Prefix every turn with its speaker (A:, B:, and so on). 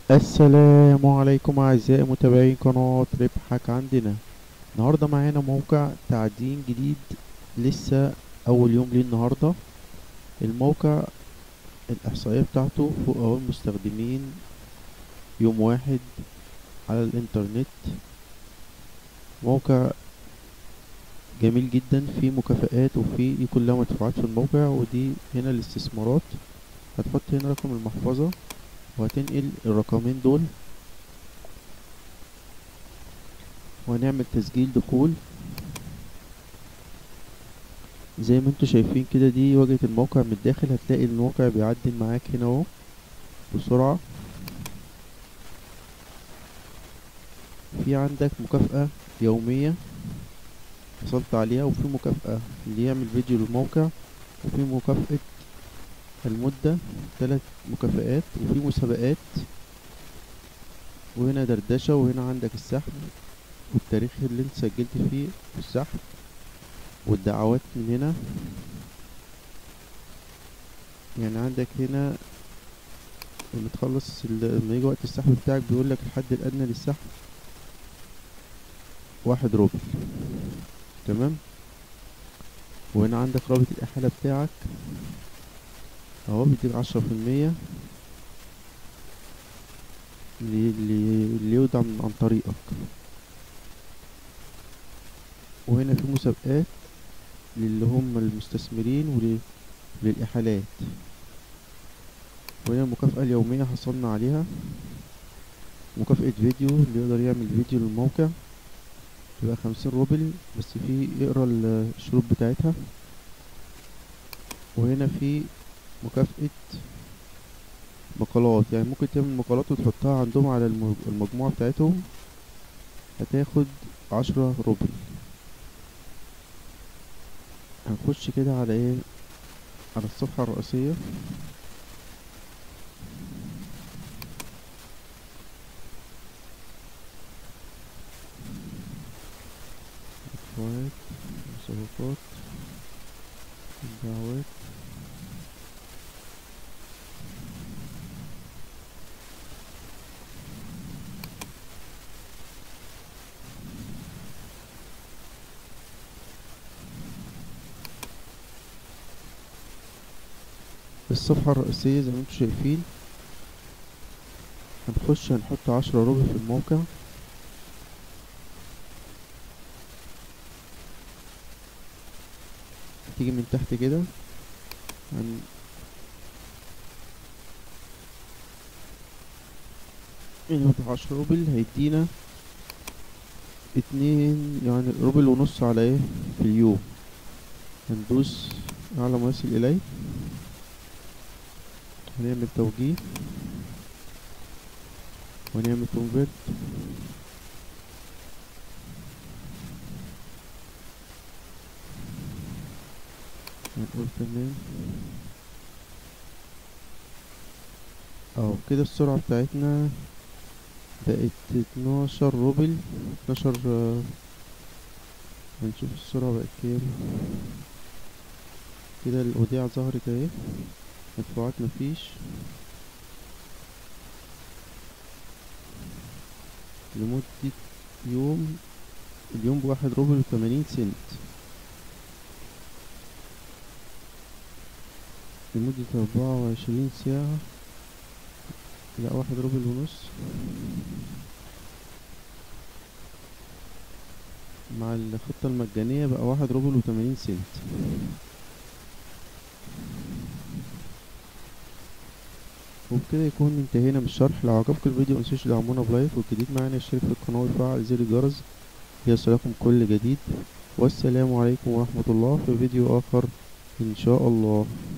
A: السلام عليكم أعزائي متابعين قناة ربحك عندنا النهاردة معانا موقع تعدين جديد لسه أول يوم ليه النهاردة الموقع الإحصائية بتاعته فوق أهو المستخدمين يوم واحد على الإنترنت موقع جميل جدا فيه مكافآت وفيه دي كلها مدفوعات في الموقع ودي هنا الاستثمارات هتحط هنا رقم المحفظة وهتنقل الرقمين دول وهنعمل تسجيل دخول زي ما انتوا شايفين كده دي واجهة الموقع من الداخل هتلاقي الموقع بيعدل معاك هنا اهو بسرعة في عندك مكافأة يومية وصلت عليها وفي مكافأة اللي يعمل فيديو للموقع وفي مكافأة المدة ثلاث مكافآت وفي مسابقات وهنا دردشة وهنا عندك السحب والتاريخ اللي انت سجلت فيه السحب والدعوات من هنا يعني عندك هنا لما تخلص لما يجي وقت السحب بتاعك بيقول لك الحد الأدنى للسحب واحد روبل تمام وهنا عندك رابط الإحالة بتاعك اهو بيديك عشرة في المية اللي يودع من عن طريقك وهنا في مسابقات للي هم المستثمرين وللإحالات وهنا المكافأة اليومية حصلنا عليها مكافأة فيديو اللي يقدر يعمل فيديو للموقع تبقى خمسين روبل بس في اقرا الشروط بتاعتها وهنا في مكافأة مقالات يعني ممكن تعمل مقالات وتحطها عندهم على المجموعة بتاعتهم هتاخد عشرة روبل هنخش كده على ايه على الصفحة الرئيسية مدفوعات مسابقات الدعوات الصفحة الرئيسية زي ما انتم شايفين هنخش هنحط عشرة روبل في الموقع تيجي من تحت كده هن نحط عشرة روبل هيدينا اتنين يعني روبل ونص على ايه في اليوم هندوس على ما يصل اليه هنعمل توجيه ونعمل كونفرت هنقول تمام اهو كده السرعة بتاعتنا بقت اتناشر روبل اتناشر هنشوف السرعة بقت كام كده الوديعة ظهرت اهي مدفوعات مفيش لمدة يوم اليوم بواحد روبل وثمانين سنت لمدة أربعة وعشرين ساعة لا واحد روبل ونص مع الخطة المجانية بقى واحد روبل وثمانين سنت وبكده يكون انتهينا من الشرح لو عجبكم الفيديو متنسوش تدعمونا بلايك والجديد معانا اشترك في القناة وتفعل زر الجرس ليصلكم كل جديد والسلام عليكم ورحمة الله في فيديو آخر إن شاء الله